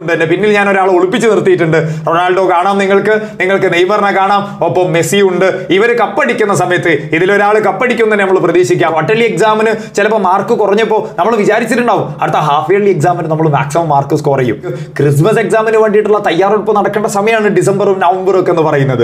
അതുകൊണ്ട് തന്നെ പിന്നിൽ ഞാൻ ഒരാൾ ഒളിപ്പിച്ച് നിർത്തിയിട്ടുണ്ട് റൊണാൾഡോ കാണാം നിങ്ങൾക്ക് നിങ്ങൾക്ക് നെയ്മറിനെ കാണാം ഒപ്പം മെസ്സി ഉണ്ട് ഇവർ കപ്പടിക്കുന്ന സമയത്ത് ഇതിലൊരാൾ കപ്പടിക്കും തന്നെ നമ്മൾ പ്രതീക്ഷിക്കാം വട്ടലി എക്സാമിന് ചിലപ്പോൾ മാർക്ക് കുറഞ്ഞപ്പോൾ നമ്മൾ വിചാരിച്ചിട്ടുണ്ടാവും അടുത്ത ഹാഫ് ഇയർലി എക്സാമിന് നമ്മൾ മാക്സിമം മാർക്ക് സ്കോർ ചെയ്യും ക്രിസ്മസ് എക്സാമിന് വേണ്ടിയിട്ടുള്ള തയ്യാറെടുപ്പ് നടക്കേണ്ട സമയമാണ് ഡിസംബറും നവംബറും ഒക്കെ എന്ന് പറയുന്നത്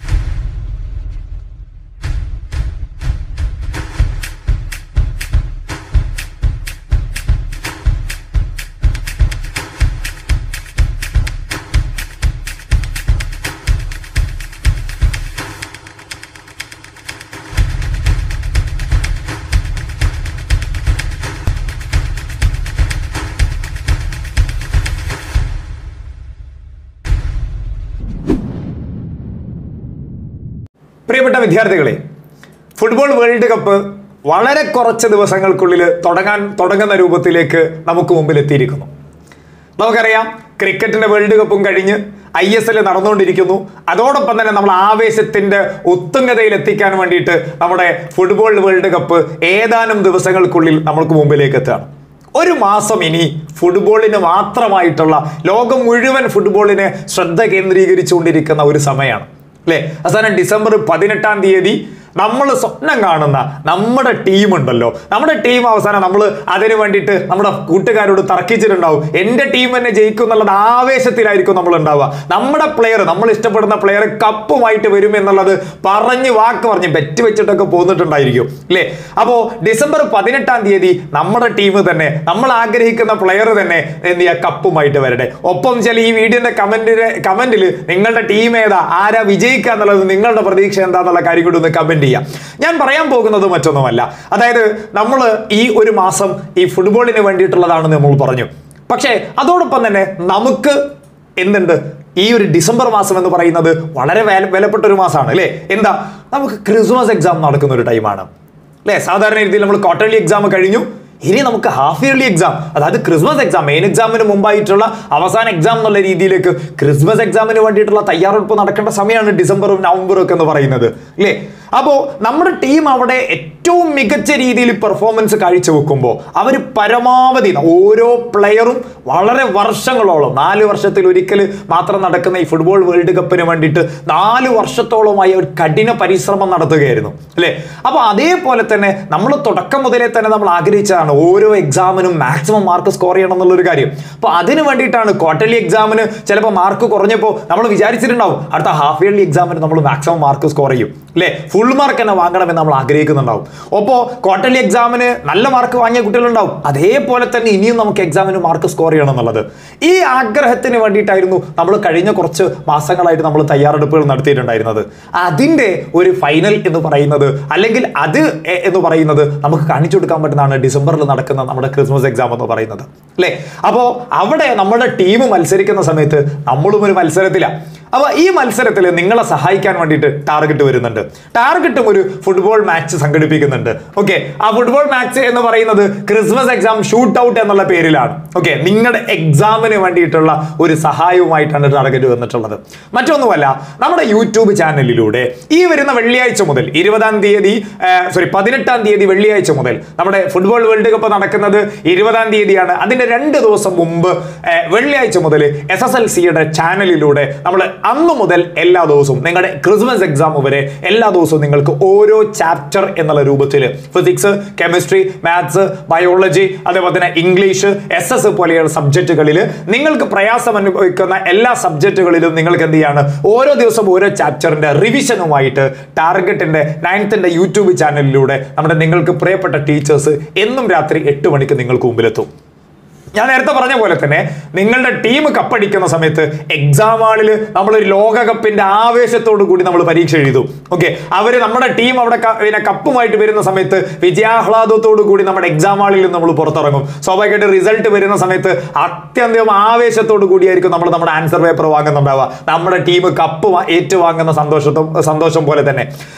പ്രിയപ്പെട്ട വിദ്യാർത്ഥികളെ ഫുട്ബോൾ വേൾഡ് കപ്പ് വളരെ കുറച്ച് ദിവസങ്ങൾക്കുള്ളിൽ തുടങ്ങാൻ തുടങ്ങുന്ന രൂപത്തിലേക്ക് നമുക്ക് മുമ്പിൽ എത്തിയിരിക്കുന്നു നമുക്കറിയാം ക്രിക്കറ്റിന്റെ വേൾഡ് കപ്പും കഴിഞ്ഞ് ഐ എസ് എൽ നടന്നുകൊണ്ടിരിക്കുന്നു അതോടൊപ്പം തന്നെ നമ്മൾ ആവേശത്തിന്റെ ഉത്തുംഗതയിൽ എത്തിക്കാൻ വേണ്ടിയിട്ട് നമ്മുടെ ഫുട്ബോൾ വേൾഡ് കപ്പ് ഏതാനും ദിവസങ്ങൾക്കുള്ളിൽ നമുക്ക് മുമ്പിലേക്ക് എത്തുകയാണ് ഒരു മാസം ഇനി ഫുട്ബോളിന് മാത്രമായിട്ടുള്ള ലോകം മുഴുവൻ ഫുട്ബോളിനെ ശ്രദ്ധ കേന്ദ്രീകരിച്ചുകൊണ്ടിരിക്കുന്ന ഒരു സമയമാണ് അല്ലേ അവസാനം ഡിസംബർ പതിനെട്ടാം തീയതി നമ്മൾ സ്വപ്നം കാണുന്ന നമ്മുടെ ടീം ഉണ്ടല്ലോ നമ്മുടെ ടീം അവസാനം നമ്മൾ അതിന് വേണ്ടിയിട്ട് നമ്മുടെ കൂട്ടുകാരോട് തർക്കിച്ചിട്ടുണ്ടാവും എൻ്റെ ടീം തന്നെ ജയിക്കും എന്നുള്ളത് ആവേശത്തിലായിരിക്കും നമ്മൾ ഉണ്ടാവുക നമ്മുടെ പ്ലെയർ നമ്മൾ ഇഷ്ടപ്പെടുന്ന പ്ലെയർ കപ്പുമായിട്ട് വരും എന്നുള്ളത് പറഞ്ഞ് വാക്ക് പറഞ്ഞ് ബെറ്റ് വെച്ചിട്ടൊക്കെ പോന്നിട്ടുണ്ടായിരിക്കും അല്ലേ അപ്പോൾ ഡിസംബർ പതിനെട്ടാം തീയതി നമ്മുടെ ടീം തന്നെ നമ്മൾ ആഗ്രഹിക്കുന്ന പ്ലെയർ തന്നെ എന്ത് ചെയ്യുക കപ്പുമായിട്ട് വരട്ടെ ഒപ്പം ചില ഈ വീഡിയോന്റെ കമന്റിന് കമന്റിൽ നിങ്ങളുടെ ടീം ഏതാ ആരാ വിജയിക്കുക എന്നുള്ളത് നിങ്ങളുടെ പ്രതീക്ഷ എന്താന്നുള്ള കാര്യം കൂടി ഒന്ന് കമന്റ് ചെയ്യാം ഞാൻ പറയാൻ പോകുന്നത് മറ്റൊന്നുമല്ല അതായത് നമ്മൾ ഈ ഒരു മാസം ഈ ഫുട്ബോളിന് വേണ്ടിയിട്ടുള്ളതാണെന്ന് നമ്മൾ പറഞ്ഞു പക്ഷേ അതോടൊപ്പം തന്നെ നമുക്ക് എന്തുണ്ട് ഈ ഒരു ഡിസംബർ മാസം എന്ന് പറയുന്നത് വളരെ വില വിലപ്പെട്ട ഒരു മാസമാണ് അല്ലേ എന്താ നമുക്ക് ക്രിസ്മസ് എക്സാം നടക്കുന്ന ഒരു ടൈമാണ് അല്ലേ സാധാരണ രീതിയിൽ നമ്മൾ ക്വാർട്ടർലി എക്സാം കഴിഞ്ഞു ഇനി നമുക്ക് ഹാഫ് ഇയർലി എക്സാം അതായത് ക്രിസ്മസ് എക്സാം മെയിൻ എക്സാമിന് മുമ്പായിട്ടുള്ള അവസാന എക്സാം എന്നുള്ള രീതിയിലേക്ക് ക്രിസ്മസ് എക്സാമിന് വേണ്ടിയിട്ടുള്ള തയ്യാറെടുപ്പ് നടക്കേണ്ട സമയമാണ് ഡിസംബറും നവംബറും ഒക്കെ എന്ന് പറയുന്നത് അല്ലേ അപ്പോൾ നമ്മുടെ ടീം അവിടെ ഏറ്റവും മികച്ച രീതിയിൽ പെർഫോമൻസ് കാഴ്ചവെക്കുമ്പോൾ അവർ പരമാവധി ഓരോ പ്ലെയറും വളരെ വർഷങ്ങളോളം നാല് വർഷത്തിൽ ഒരിക്കൽ മാത്രം നടക്കുന്ന ഈ ഫുട്ബോൾ വേൾഡ് കപ്പിന് വേണ്ടിയിട്ട് നാല് വർഷത്തോളമായി അവർ കഠിന പരിശ്രമം നടത്തുകയായിരുന്നു അല്ലേ അപ്പോൾ അതേപോലെ തന്നെ നമ്മൾ തുടക്കം മുതലേ തന്നെ നമ്മൾ ആഗ്രഹിച്ചതാണ് ഓരോ എക്സാമിനും മാക്സിമം മാർക്ക് സ്കോർ ചെയ്യണം എന്നുള്ളൊരു കാര്യം അപ്പോൾ അതിന് വേണ്ടിയിട്ടാണ് ക്വാർട്ടർലി എക്സാമിന് ചിലപ്പോൾ മാർക്ക് കുറഞ്ഞപ്പോൾ നമ്മൾ വിചാരിച്ചിട്ടുണ്ടാവും അടുത്ത ഹാഫ് ഇയർലി എക്സാമിന് നമ്മൾ മാക്സിമം മാർക്ക് സ്കോർ ചെയ്യും അല്ലേ ഫുൾ മാർക്ക് തന്നെ വാങ്ങണമെന്ന് നമ്മൾ ആഗ്രഹിക്കുന്നുണ്ടാവും അപ്പോൾ ക്വാർട്ടർലി എക്സാമിന് നല്ല മാർക്ക് വാങ്ങിയ കുട്ടികളുണ്ടാവും അതേപോലെ തന്നെ ഇനിയും നമുക്ക് എക്സാമിന് മാർക്ക് സ്കോർ ചെയ്യണം എന്നുള്ളത് ഈ ആഗ്രഹത്തിന് വേണ്ടിയിട്ടായിരുന്നു നമ്മൾ കഴിഞ്ഞ കുറച്ച് മാസങ്ങളായിട്ട് നമ്മൾ തയ്യാറെടുപ്പുകൾ നടത്തിയിട്ടുണ്ടായിരുന്നത് അതിൻ്റെ ഒരു ഫൈനൽ എന്ന് പറയുന്നത് അല്ലെങ്കിൽ അത് എ- എന്ന് പറയുന്നത് നമുക്ക് കാണിച്ചു കൊടുക്കാൻ പറ്റുന്നതാണ് ഡിസംബറിൽ നടക്കുന്ന നമ്മുടെ ക്രിസ്മസ് എക്സാം എന്ന് പറയുന്നത് അല്ലേ അപ്പോൾ അവിടെ നമ്മുടെ ടീം മത്സരിക്കുന്ന സമയത്ത് നമ്മളും ഒരു മത്സരത്തിലാണ് അപ്പോൾ ഈ മത്സരത്തിൽ നിങ്ങളെ സഹായിക്കാൻ വേണ്ടിയിട്ട് ടാർഗറ്റ് വരുന്നുണ്ട് ടാർഗറ്റും ഒരു ഫുട്ബോൾ മാച്ച് സംഘടിപ്പിക്കുന്നുണ്ട് ഓക്കെ ആ ഫുട്ബോൾ മാച്ച് എന്ന് പറയുന്നത് ക്രിസ്മസ് എക്സാം ഷൂട്ട് ഔട്ട് എന്നുള്ള പേരിലാണ് ഓക്കെ നിങ്ങളുടെ എക്സാമിന് വേണ്ടിയിട്ടുള്ള ഒരു സഹായവുമായിട്ടാണ് ടാർഗറ്റ് വന്നിട്ടുള്ളത് മറ്റൊന്നുമല്ല നമ്മുടെ യൂട്യൂബ് ചാനലിലൂടെ ഈ വരുന്ന വെള്ളിയാഴ്ച മുതൽ ഇരുപതാം തീയതി സോറി പതിനെട്ടാം തീയതി വെള്ളിയാഴ്ച മുതൽ നമ്മുടെ ഫുട്ബോൾ വേൾഡ് കപ്പ് നടക്കുന്നത് ഇരുപതാം തീയതിയാണ് അതിന്റെ രണ്ട് ദിവസം മുമ്പ് ആ, വെള്ളിയാഴ്ച മുതൽ എസ് എസ് എൽ സിയുടെ ചാനലിലൂടെ നമ്മൾ അന്ന് മുതൽ എല്ലാ ദിവസവും നിങ്ങളുടെ ക്രിസ്മസ് എക്സാം വരെ എല്ലാ ദിവസവും നിങ്ങൾക്ക് ഓരോ ചാപ്റ്റർ എന്നുള്ള രൂപത്തിൽ ഫിസിക്സ് കെമിസ്ട്രി മാത്സ് ബയോളജി അതേപോലെ തന്നെ ഇംഗ്ലീഷ് എസ് എസ് പോലെയുള്ള സബ്ജക്റ്റുകളിൽ നിങ്ങൾക്ക് പ്രയാസം അനുഭവിക്കുന്ന എല്ലാ സബ്ജക്റ്റുകളിലും നിങ്ങൾക്ക് എന്ത് ചെയ്യാണ് ഓരോ ദിവസം ഓരോ ചാപ്റ്ററിന്റെ റിവിഷനുമായിട്ട് ടാർഗറ്റിന്റെ നയൻത്തിന്റെ യൂട്യൂബ് ചാനലിലൂടെ നമ്മുടെ നിങ്ങൾക്ക് പ്രിയപ്പെട്ട ടീച്ചേഴ്സ് എന്നും രാത്രി എട്ട് മണിക്ക് നിങ്ങൾക്ക് മുമ്പിലെത്തും ഞാൻ നേരത്തെ പറഞ്ഞ പോലെ തന്നെ നിങ്ങളുടെ ടീം കപ്പടിക്കുന്ന സമയത്ത് എക്സാം ഹാളിൽ നമ്മൾ ഒരു ലോകകപ്പിന്റെ ആവേശത്തോടു കൂടി നമ്മൾ പരീക്ഷ എഴുതും ഓക്കെ അവര് നമ്മുടെ ടീം അവിടെ ക- പിന്നെ കപ്പുമായിട്ട് വരുന്ന സമയത്ത് വിജയാഹ്ലാദത്തോടു കൂടി നമ്മുടെ എക്സാം ഹാളിൽ നിന്ന് നമ്മൾ പുറത്തിറങ്ങും സ്വാഭാവികമായിട്ട് റിസൾട്ട് വരുന്ന സമയത്ത് അത്യന്തം ആവേശത്തോടു കൂടിയായിരിക്കും നമ്മൾ നമ്മുടെ ആൻസർ പേപ്പർ വാങ്ങുന്നുണ്ടാവുക നമ്മുടെ ടീം കപ്പ് വാ- ഏറ്റുവാങ്ങുന്ന സന്തോഷത്തും സന്തോഷം പോലെ തന്നെ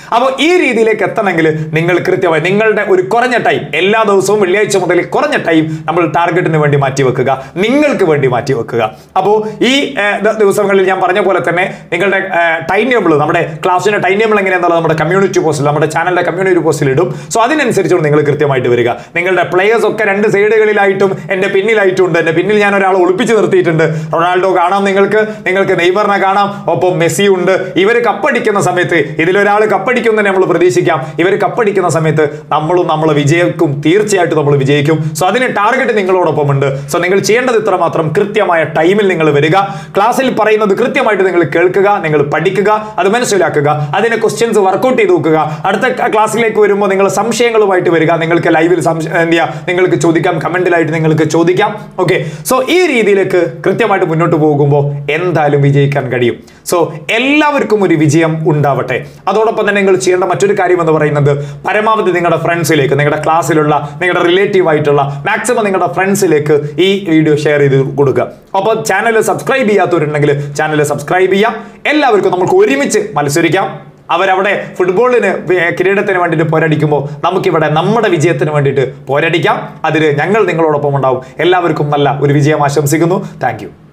അപ്പോൾ ഈ രീതിയിലേക്ക് എത്തണമെങ്കിൽ നിങ്ങൾ കൃത്യമായി നിങ്ങളുടെ ഒരു കുറഞ്ഞ ടൈം എല്ലാ ദിവസവും വെള്ളിയാഴ്ച മുതൽ കുറഞ്ഞ ടൈം നമ്മൾ ടാർഗറ്റിന് വേണ്ടി മാറ്റി വെക്കുക നിങ്ങൾക്ക് വേണ്ടി മാറ്റി വെക്കുക അപ്പോൾ ഈ ഏർ, ദ- ദിവസങ്ങളിൽ ഞാൻ പറഞ്ഞ പോലെ തന്നെ നിങ്ങളുടെ ടൈം ടേബിൾ നമ്മുടെ ക്ലാസ്സിന്റെ ടൈം ടേബിൾ എങ്ങനെയാണെന്നുള്ളത് നമ്മുടെ കമ്മ്യൂണിറ്റി പോസ്റ്റിൽ നമ്മുടെ ചാനലിന്റെ കമ്മ്യൂണിറ്റി പോസ്റ്റിൽ ഇടും സോ അതിനനുസരിച്ചുകൊണ്ട് നിങ്ങൾ കൃത്യമായിട്ട് വരിക നിങ്ങളുടെ പ്ലേയേഴ്സ് ഒക്കെ രണ്ട് സൈഡുകളിലായിട്ടും എൻ്റെ പിന്നിലായിട്ടും ഉണ്ട് എൻ്റെ പിന്നിൽ ഞാൻ ഒരാളെ ഒളിപ്പിച്ച് നിർത്തിയിട്ടുണ്ട് റൊണാൾഡോ കാണാം നിങ്ങൾക്ക് നിങ്ങൾക്ക് നെയ്മറിനെ കാണാം ഒപ്പം മെസ്സി ഉണ്ട് ഇവർ കപ്പടിക്കുന്ന സമയത്ത് ഇതിലൊരാൾ കപ്പടിക്കും തന്നെ നമ്മൾ പ്രതീക്ഷിക്കാം ഇവർ കപ്പടിക്കുന്ന സമയത്ത് നമ്മളും നമ്മൾ വിജയിക്കും തീർച്ചയായിട്ടും നമ്മൾ വിജയിക്കും സോ അതിന് ടാർഗറ്റ് നിങ്ങളോടൊപ്പം ഉണ്ട് സോ നിങ്ങൾ ചെയ്യേണ്ടത് ഇത്ര മാത്രം കൃത്യമായ ടൈമിൽ നിങ്ങൾ വരിക ക്ലാസ്സിൽ പറയുന്നത് കൃത്യമായിട്ട് നിങ്ങൾ കേൾക്കുക നിങ്ങൾ പഠിക്കുക അത് മനസ്സിലാക്കുക അതിന് ക്വസ്റ്റ്യൻസ് വർക്കൗട്ട് ചെയ്ത് നോക്കുക അടുത്ത ക്ലാസ്സിലേക്ക് വരുമ്പോൾ നിങ്ങൾ സംശയങ്ങളുമായിട്ട് വരിക നിങ്ങൾക്ക് ലൈവിൽ സംശയം എന്ത് ചെയ്യാം നിങ്ങൾക്ക് ചോദിക്കാം കമന്റിലായിട്ട് നിങ്ങൾക്ക് ചോദിക്കാം ഓക്കെ സോ ഈ രീതിയിലേക്ക് കൃത്യമായിട്ട് മുന്നോട്ട് പോകുമ്പോൾ എന്തായാലും വിജയിക്കാൻ കഴിയും സോ എല്ലാവർക്കും ഒരു വിജയം ഉണ്ടാവട്ടെ അതോടൊപ്പം തന്നെ നിങ്ങൾ ചെയ്യേണ്ട മറ്റൊരു കാര്യം എന്ന് പറയുന്നത് പരമാവധി നിങ്ങളുടെ ഫ്രണ്ട്സിലേക്ക് നിങ്ങളുടെ ക്ലാസ്സിലുള്ള നിങ്ങളുടെ റിലേറ്റീവ് ആയിട്ടുള്ള മാക്സിമം നിങ്ങളുടെ ഫ്രണ്ട്സിലേക്ക് ഈ വീഡിയോ ഷെയർ ചെയ്ത് കൊടുക്കുക അപ്പോൾ ചാനൽ സബ്സ്ക്രൈബ് ചെയ്യാത്തവരുണ്ടെങ്കിൽ ചാനൽ സബ്സ്ക്രൈബ് ചെയ്യാം എല്ലാവർക്കും നമുക്ക് ഒരുമിച്ച് മത്സരിക്കാം അവരവിടെ ഫുട്ബോളിന് വേ- കിരീടത്തിന് വേണ്ടിയിട്ട് പോരടിക്കുമ്പോൾ നമുക്കിവിടെ നമ്മുടെ വിജയത്തിന് വേണ്ടിയിട്ട് പോരടിക്കാം അതിന് ഞങ്ങൾ നിങ്ങളോടൊപ്പം ഉണ്ടാവും എല്ലാവർക്കും നല്ല ഒരു വിജയം ആശംസിക്കുന്നു താങ്ക്